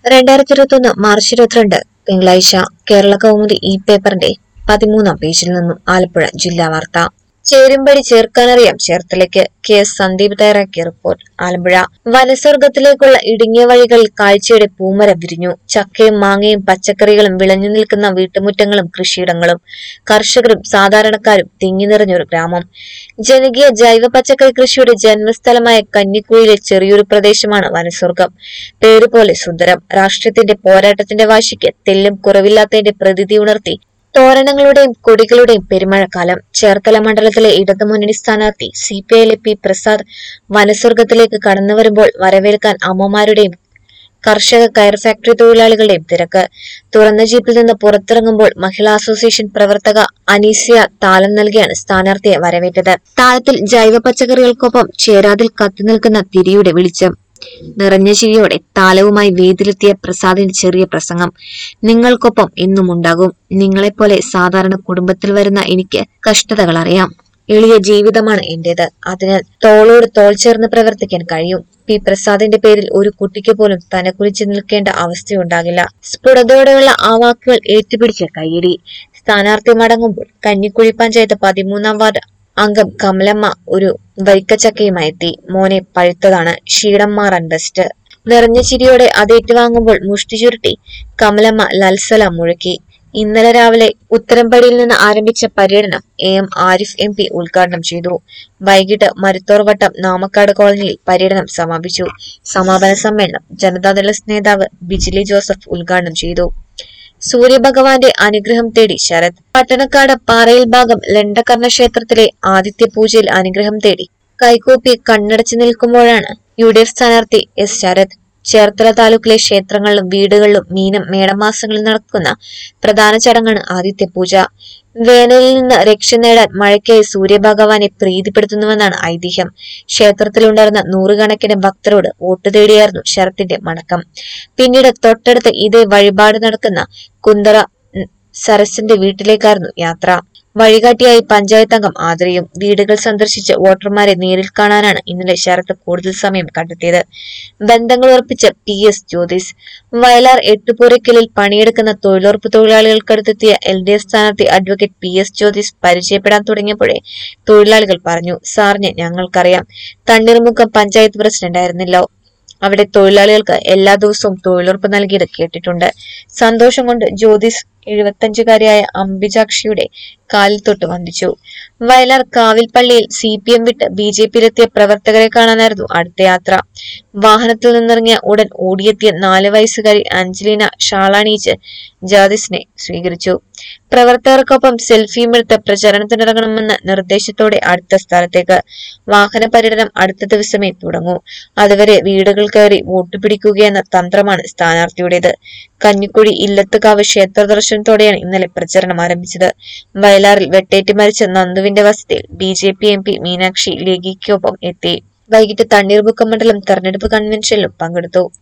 രണ്ടായിരത്തി ഇരുപത്തൊന്ന് മാർച്ച് ഇരുപത്തിരണ്ട് തിങ്കളാഴ്ച കേരള കൗമുദി ഈ പേപ്പറിന്റെ പതിമൂന്നാം പേജിൽ നിന്നും ആലപ്പുഴ ജില്ലാ വാർത്ത ചേരുംപടി ചേർക്കാനറിയാം ചേർത്തലയ്ക്ക് കെ എസ് സന്ദീപ് തയ്യാറാക്കിയ റിപ്പോർട്ട് ആലപ്പുഴ വനസ്വർഗത്തിലേക്കുള്ള ഇടുങ്ങിയ വഴികളിൽ കാഴ്ചയുടെ പൂമര വിരിഞ്ഞു ചക്കയും മാങ്ങയും പച്ചക്കറികളും വിളഞ്ഞു നിൽക്കുന്ന വീട്ടുമുറ്റങ്ങളും കൃഷിയിടങ്ങളും കർഷകരും സാധാരണക്കാരും തിങ്ങി നിറഞ്ഞൊരു ഗ്രാമം ജനകീയ ജൈവ പച്ചക്കറി കൃഷിയുടെ ജന്മസ്ഥലമായ കന്നിക്കുഴിയിലെ ചെറിയൊരു പ്രദേശമാണ് വനസ്വർഗം പേര് പോലെ സുന്ദരം രാഷ്ട്രീയത്തിന്റെ പോരാട്ടത്തിന്റെ വാശിക്ക് തെല്ലും കുറവില്ലാത്തതിന്റെ പ്രതീതി ഉണർത്തി തോരണങ്ങളുടെയും കൊടികളുടെയും പെരുമഴക്കാലം ചേർത്തല മണ്ഡലത്തിലെ ഇടതുമുന്നണി സ്ഥാനാർത്ഥി സി പി ഐയിലെ പി പ്രസാദ് വനസ്വർഗത്തിലേക്ക് കടന്നു വരുമ്പോൾ വരവേൽക്കാൻ അമ്മമാരുടെയും കർഷക കയർ ഫാക്ടറി തൊഴിലാളികളുടെയും തിരക്ക് തുറന്ന ജീപ്പിൽ നിന്ന് പുറത്തിറങ്ങുമ്പോൾ മഹിളാ അസോസിയേഷൻ പ്രവർത്തക അനീസിയ താലം നൽകിയാണ് സ്ഥാനാർത്ഥിയെ വരവേറ്റത് താഴത്തിൽ ജൈവ പച്ചക്കറികൾക്കൊപ്പം ചേരാതിൽ കത്തി നിൽക്കുന്ന തിരിയുടെ വെളിച്ചം നിറഞ്ഞ ചിരിയോടെ താലവുമായി വേദിയിലെത്തിയ പ്രസാദിന്റെ ചെറിയ പ്രസംഗം നിങ്ങൾക്കൊപ്പം എന്നും ഉണ്ടാകും നിങ്ങളെപ്പോലെ സാധാരണ കുടുംബത്തിൽ വരുന്ന എനിക്ക് കഷ്ടതകൾ അറിയാം എളിയ ജീവിതമാണ് എന്റേത് അതിനാൽ തോളോട് തോൾ ചേർന്ന് പ്രവർത്തിക്കാൻ കഴിയും പി പ്രസാദിന്റെ പേരിൽ ഒരു കുട്ടിക്ക് പോലും തനക്കുറിച്ച് നിൽക്കേണ്ട അവസ്ഥയുണ്ടാകില്ല സ്ഫുടതയോടെയുള്ള ആ വാക്കുകൾ ഏറ്റുപിടിച്ച് കയ്യടി സ്ഥാനാർത്ഥി മടങ്ങുമ്പോൾ കഞ്ഞിക്കുഴി പഞ്ചായത്ത് പതിമൂന്നാം വാർഡ് അംഗം കമലമ്മ ഒരു വരിക്കച്ചക്കയുമായി എത്തി മോനെ പഴുത്തതാണ് ക്ഷീണം മാറാൻ ബെസ്റ്റ് നിറഞ്ഞ ചിരിയോടെ അത് ഏറ്റുവാങ്ങുമ്പോൾ മുഷ്ടി ചുരുട്ടി കമലമ്മ ലൽസല മുഴക്കി ഇന്നലെ രാവിലെ ഉത്തരംപടിയിൽ നിന്ന് ആരംഭിച്ച പര്യടനം A M Arif M P ഉദ്ഘാടനം ചെയ്തു വൈകിട്ട് മരുത്തോർവട്ടം നാമക്കാട് കോളനിയിൽ പര്യടനം സമാപിച്ചു സമാപന സമ്മേളനം ജനതാദൾ നേതാവ് ബിജിലി ജോസഫ് ഉദ്ഘാടനം ചെയ്തു സൂര്യഭഗവാന്റെ അനുഗ്രഹം തേടി ശരത് പട്ടണക്കാട് പാറയിൽ ഭാഗം ലണ്ടകർണ ക്ഷേത്രത്തിലെ ആദിത്യ പൂജയിൽ അനുഗ്രഹം തേടി കൈകൂപ്പി കണ്ണടച്ചു നിൽക്കുമ്പോഴാണ് യു ഡി എഫ് സ്ഥാനാർത്ഥി എസ് ശരത് ചേർത്തല താലൂക്കിലെ ക്ഷേത്രങ്ങളിലും വീടുകളിലും മീനം മേടമാസങ്ങളിൽ നടക്കുന്ന പ്രധാന ചടങ്ങാണ് ആദിത്യ പൂജ വേനലിൽ നിന്ന് രക്ഷ നേടാൻ മഴയ്ക്കായി സൂര്യഭഗവാനെ പ്രീതിപ്പെടുത്തുന്നുവെന്നാണ് ഐതിഹ്യം ക്ഷേത്രത്തിലുണ്ടായിരുന്ന നൂറുകണക്കിന് ഭക്തരോട് വോട്ട് തേടിയായിരുന്നു ശരത്തിന്റെ മടക്കം പിന്നീട് തൊട്ടടുത്ത് ഇതേ വഴിപാട് നടക്കുന്ന കുന്തറ ഉം, സരസിന്റെ വീട്ടിലേക്കായിരുന്നു യാത്ര വഴികാട്ടിയായി പഞ്ചായത്ത് അംഗം ആദരയും വീടുകൾ സന്ദർശിച്ച് വോട്ടർമാരെ നേരിൽ കാണാനാണ് ഇന്നലെ ശരത്ത് കൂടുതൽ സമയം കണ്ടെത്തിയത് ബന്ധങ്ങൾ ഉറപ്പിച്ച പി എസ് ജ്യോതിസ് വയലാർ എട്ടുപൂരയ്ക്കലിൽ പണിയെടുക്കുന്ന തൊഴിലുറപ്പ് തൊഴിലാളികൾക്കടുത്തെത്തിയ എൽ ഡി എഫ് സ്ഥാനാർത്ഥി അഡ്വക്കേറ്റ് പി എസ് ജ്യോതിസ് പരിചയപ്പെടാൻ തുടങ്ങിയപ്പോഴേ തൊഴിലാളികൾ പറഞ്ഞു സാറിന് ഞങ്ങൾക്കറിയാം തണ്ണീർമുക്കം പഞ്ചായത്ത് പ്രസിഡന്റ് ആയിരുന്നല്ലോ അവിടെ തൊഴിലാളികൾക്ക് എല്ലാ ദിവസവും തൊഴിലുറപ്പ് നൽകിയത് കേട്ടിട്ടുണ്ട് സന്തോഷം കൊണ്ട് ജ്യോതിസ് എഴുപത്തഞ്ചുകാരിയായ അംബിജാക്ഷിയുടെ കാലിൽ തൊട്ട് വന്ദിച്ചു വയലാർ കാവിൽപ്പള്ളിയിൽ സി പി എം വിട്ട് ബി ജെ പിയിലെത്തിയ പ്രവർത്തകരെ കാണാനായിരുന്നു അടുത്ത യാത്ര വാഹനത്തിൽ നിന്നിറങ്ങിയ ഉടൻ ഓടിയെത്തിയ നാല് വയസ്സുകാരി അഞ്ജലീന ഷാളാണീച്ച് ജാദിസിനെ സ്വീകരിച്ചു പ്രവർത്തകർക്കൊപ്പം സെൽഫിയും എടുത്ത് പ്രചരണത്തിനിറങ്ങണമെന്ന നിർദ്ദേശത്തോടെ അടുത്ത സ്ഥലത്തേക്ക് വാഹന പര്യടനം അടുത്ത ദിവസമേ തുടങ്ങൂ അതുവരെ വീടുകൾ കയറി വോട്ട് പിടിക്കുകയെന്ന തന്ത്രമാണ് സ്ഥാനാർത്ഥിയുടേത് കഞ്ഞിക്കുഴി ഇല്ലത്തുകാവ് ക്ഷേത്ര ദർശനത്തോടെയാണ് ഇന്നലെ പ്രചരണം ആരംഭിച്ചത് വയലാറിൽ വെട്ടേറ്റ് മരിച്ച നന്ദുവിന്റെ വസതിയിൽ B J P M P Meenakshi ലേഖിക്കൊപ്പം എത്തി വൈകിട്ട് തണ്ണീർമുക്കം മണ്ഡലം തെരഞ്ഞെടുപ്പ് കൺവെൻഷനിലും പങ്കെടുത്തു